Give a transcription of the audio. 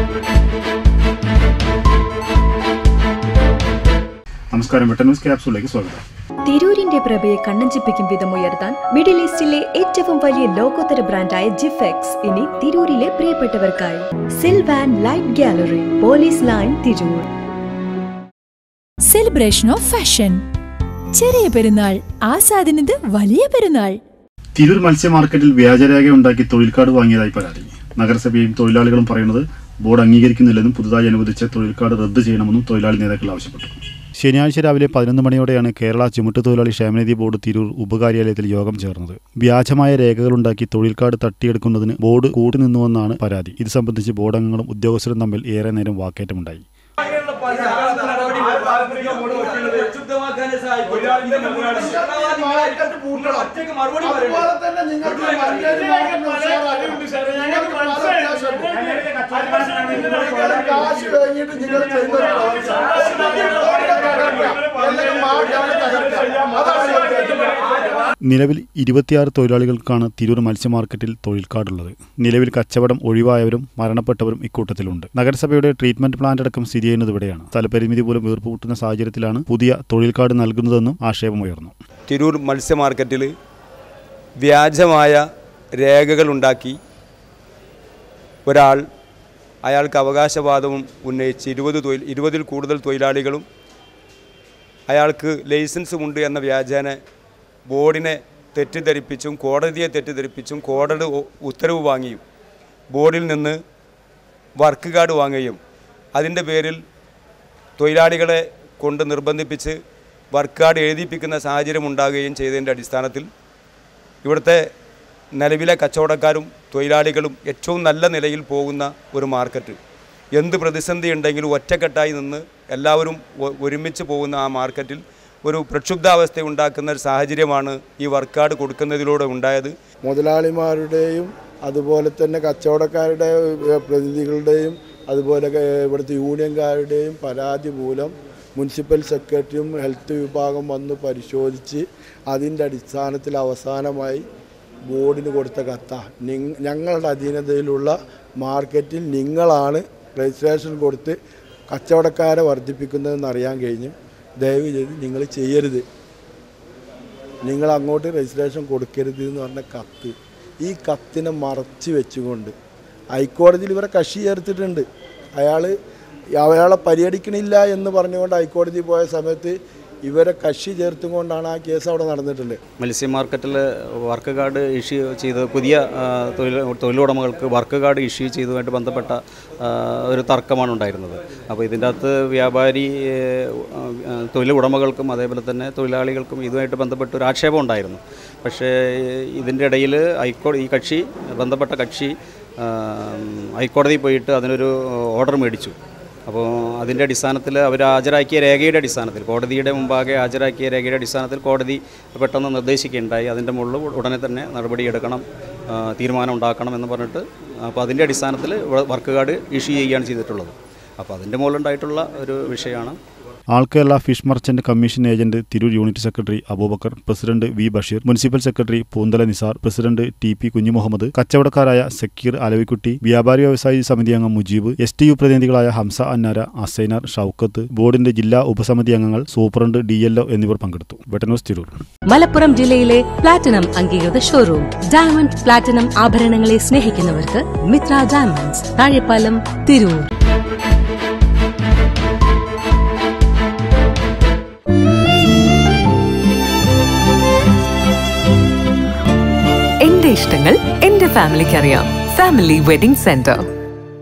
നമസ്കാരം വെട്ട ന്യൂസ് ക്യാപ്സൂളിലേക്ക് സ്വാഗതം തിരൂരിന്റെ പ്രഭയെ കണ്ണഞ്ചിപ്പിക്കും വിധം ഉയർത്താൻ മിഡിൽ ഈസ്റ്റിലെ ഏറ്റവും വലിയ ലോകോത്തര ബ്രാൻഡായ ജിഫെക്സ് ഇനി തിരൂരിലെ പ്രിയപ്പെട്ടവർക്കായി Silvan light gallery police line Tirur celebration of fashion Cheriya Perunnal ആസാദിനത് വലിയ പെരുന്നാൾ തിരൂർ മത്സ്യ മാർക്കറ്റിൽ വ്യാജരേഖ ഉണ്ടാക്കി തൊഴിൽ കാർഡ് വാങ്ങിയതായി പരാതി നഗരസഭയും തൊഴിലാളികളും പറയുന്നത് ബോർഡ് അംഗീകരിക്കുന്നില്ലെന്നും പുതുതായി അനുവദിച്ച തൊഴിൽ കാർഡ് റദ്ദ് ചെയ്യണമെന്നും തൊഴിലാളി നേതാക്കൾ ആവശ്യപ്പെട്ടു ശനിയാഴ്ച രാവിലെ പതിനൊന്ന് മണിയോടെയാണ് കേരള ചുമട്ട് തൊഴിലാളി ക്ഷേമനിധി ബോർഡ് തിരൂർ ഉപകാര്യാലയത്തിൽ യോഗം ചേർന്നത് വ്യാജമായ രേഖകളുണ്ടാക്കി തൊഴിൽ കാർഡ് തട്ടിയെടുക്കുന്നതിന് ബോർഡ് കൂട്ടുനിന്നുവെന്നാണ് പരാതി ഇത് സംബന്ധിച്ച് ബോർഡ് അംഗങ്ങളും ഉദ്യോഗസ്ഥരും തമ്മിൽ ഏറെ നേരം വാക്കേറ്റമുണ്ടായി ഒറ്റയ്ക്ക് മറുപടി പറയണം കാശ് വാങ്ങിയിട്ട് നിങ്ങൾ ചെയ്യുന്ന നിലവിൽ ഇരുപത്തിയാറ് തൊഴിലാളികൾക്കാണ് തിരൂർ മത്സ്യ മാർക്കറ്റിൽ തൊഴിൽ കാർഡുള്ളത് നിലവിൽ കച്ചവടം ഒഴിവായവരും മരണപ്പെട്ടവരും ഇക്കൂട്ടത്തിലുണ്ട് നഗരസഭയുടെ ട്രീറ്റ്മെന്റ് പ്ലാന്റ് അടക്കം സ്ഥിതി ചെയ്യുന്നത് ഇവിടെയാണ് സ്ഥലപരിമിതി പോലും വീർപ്പുമുട്ടുന്ന സാഹചര്യത്തിലാണ് പുതിയ തൊഴിൽ കാർഡ് നൽകുന്നതെന്നും ആക്ഷേപമുയർന്നു തിരൂർ മത്സ്യ മാർക്കറ്റിൽ വ്യാജമായ രേഖകളുണ്ടാക്കി ഒരാൾ അയാൾക്ക് അവകാശവാദവും ഉന്നയിച്ച് ഇരുപത് തൊഴിൽ ഇരുപതിൽ കൂടുതൽ തൊഴിലാളികളും അയാൾക്ക് ലൈസൻസും ഉണ്ട് എന്ന വ്യാജേന ബോർഡിനെ തെറ്റിദ്ധരിപ്പിച്ചും കോടതിയെ തെറ്റിദ്ധരിപ്പിച്ചും കോടതി ഉ- ഉത്തരവ് വാങ്ങിയും ബോർഡിൽ നിന്ന് വർക്ക് കാർഡ് വാങ്ങുകയും അതിൻ്റെ പേരിൽ തൊഴിലാളികളെ കൊണ്ട് നിർബന്ധിപ്പിച്ച് വർക്ക് കാർഡ് എഴുതിപ്പിക്കുന്ന സാഹചര്യം ഉണ്ടാകുകയും ചെയ്തതിൻ്റെ അടിസ്ഥാനത്തിൽ ഇവിടുത്തെ നിലവിലെ കച്ചവടക്കാരും തൊഴിലാളികളും ഏറ്റവും നല്ല നിലയിൽ പോകുന്ന ഒരു മാർക്കറ്റ് എന്ത് പ്രതിസന്ധി ഉണ്ടെങ്കിലും ഒറ്റക്കെട്ടായി നിന്ന് എല്ലാവരും ഒ- ഒരുമിച്ച് പോകുന്ന ആ മാർക്കറ്റിൽ ഒരു പ്രക്ഷുബ്ധാവസ്ഥ ഉണ്ടാക്കുന്ന ഒരു സാഹചര്യമാണ് ഈ വർക്ക് കാർഡ് കൊടുക്കുന്നതിലൂടെ ഉണ്ടായത് മുതലാളിമാരുടെയും അതുപോലെ തന്നെ കച്ചവടക്കാരുടെ ഏഹ്, പ്രതിനിധികളുടെയും അതുപോലെ ഏഹ്, ഇവിടുത്തെ യൂണിയൻകാരുടെയും പരാതി മൂലം മുനിസിപ്പൽ സെക്രട്ടറിയും ഹെൽത്ത് വിഭാഗം വന്ന് പരിശോധിച്ച് അതിൻ്റെ അടിസ്ഥാനത്തിൽ അവസാനമായി ബോർഡിന് കൊടുത്ത കത്ത നിങ് ഞങ്ങളുടെ അധീനതയിലുള്ള മാർക്കറ്റിൽ നിങ്ങളാണ് രജിസ്ട്രേഷൻ കൊടുത്ത് കച്ചവടക്കാരെ വർദ്ധിപ്പിക്കുന്നതെന്ന് അറിയാൻ കഴിഞ്ഞു ദയവ് ചെയ്ത് നിങ്ങൾ ചെയ്യരുത് നിങ്ങൾ അങ്ങോട്ട് രജിസ്ട്രേഷൻ കൊടുക്കരുത് എന്ന് പറഞ്ഞ കത്ത് ഈ കത്തിനെ മറച്ച് വെച്ചുകൊണ്ട് ഹൈക്കോടതിയിൽ ഇവരെ കക്ഷി ചേർത്തിട്ടുണ്ട് അയാൾ അയാളെ പരിഗണിക്കണില്ല എന്ന് പറഞ്ഞുകൊണ്ട് ഹൈക്കോടതി പോയ സമയത്ത് ഇവരെ കക്ഷി ചേർത്തും കൊണ്ടാണ് ആ കേസ് അവിടെ നടന്നിട്ടുള്ളത് മത്സ്യ മാർക്കറ്റിൽ വർക്ക് കാർഡ് ഇഷ്യൂ ചെയ്ത് പുതിയ ആ, തൊഴിൽ തൊഴിലുടമകൾക്ക് വർക്ക് കാർഡ് ഇഷ്യൂ ചെയ്തതുമായിട്ട് ബന്ധപ്പെട്ട ആ, ഒരു തർക്കമാണ് ഉണ്ടായിരുന്നത് അപ്പോൾ ഇതിൻ്റെ അകത്ത് വ്യാപാരി ഏ, ആ, തൊഴിലുടമകൾക്കും അതേപോലെ തന്നെ തൊഴിലാളികൾക്കും ഇതുമായിട്ട് ബന്ധപ്പെട്ട് ഒരു ആക്ഷേപം ഉണ്ടായിരുന്നു പക്ഷേ ഇതിൻ്റെ ഇടയിൽ ഹൈക്കോടതി ഈ കക്ഷി ബന്ധപ്പെട്ട കക്ഷി ആ, ഹൈക്കോടതിയിൽ പോയിട്ട് അതിനൊരു ഓർഡർ മേടിച്ചു അപ്പോൾ അതിൻ്റെ അടിസ്ഥാനത്തിൽ അവർ ഹാജരാക്കിയ രേഖയുടെ അടിസ്ഥാനത്തിൽ കോടതിയുടെ മുമ്പാകെ ഹാജരാക്കിയ രേഖയുടെ അടിസ്ഥാനത്തിൽ കോടതി പെട്ടെന്ന് നിർദ്ദേശിക്കുകയുണ്ടായി അതിൻ്റെ മുകളിൽ ഉടനെ തന്നെ നടപടിയെടുക്കണം ആ, തീരുമാനം ഉണ്ടാക്കണം എന്ന് പറഞ്ഞിട്ട് അപ്പോൾ അതിൻ്റെ അടിസ്ഥാനത്തിൽ വർക്ക് കാർഡ് ഇഷ്യൂ ചെയ്യുകയാണ് ചെയ്തിട്ടുള്ളത് അപ്പോൾ അതിൻ്റെ മുകളിലുണ്ടായിട്ടുള്ള ഒരു വിഷയമാണ് all Kerala fish merchant commission agent Tirur unit secretary Abubakar president V Basheer municipal secretary Poonthala Nisar president T P Kunjumuhammad കച്ചവടക്കാരായ സക്കീർ അലവിക്കുട്ടി വ്യാപാരി വ്യവസായി സമിതി അംഗം മുജീബ് എസ് ടി യു പ്രതിനിധികളായ ഹംസ അന്നാര അസൈനാർ ഷൌക്കത്ത് ബോർഡിന്റെ ജില്ലാ ഉപസമിതി അംഗങ്ങൾ സൂപ്രണ്ട് ഡി എൽ എന്നിവർ പങ്കെടുത്തു വെട്ടനൂസ് തിരൂർ മലപ്പുറം ജില്ലയിലെ പ്ലാറ്റിനം അംഗീകൃത ഷോറൂം ഡയമണ്ട് പ്ലാറ്റിനം ആഭരണങ്ങളെ സ്നേഹിക്കുന്നവർക്ക് മിത്ര ഡയമണ്ട്സ് താഴെപ്പാലം തിരൂർ എന്റെ ഇഷ്ടങ്ങൾ എന്റെ ഫാമിലിക്ക് അറിയാം ഫാമിലി വെഡിംഗ് സെന്റർ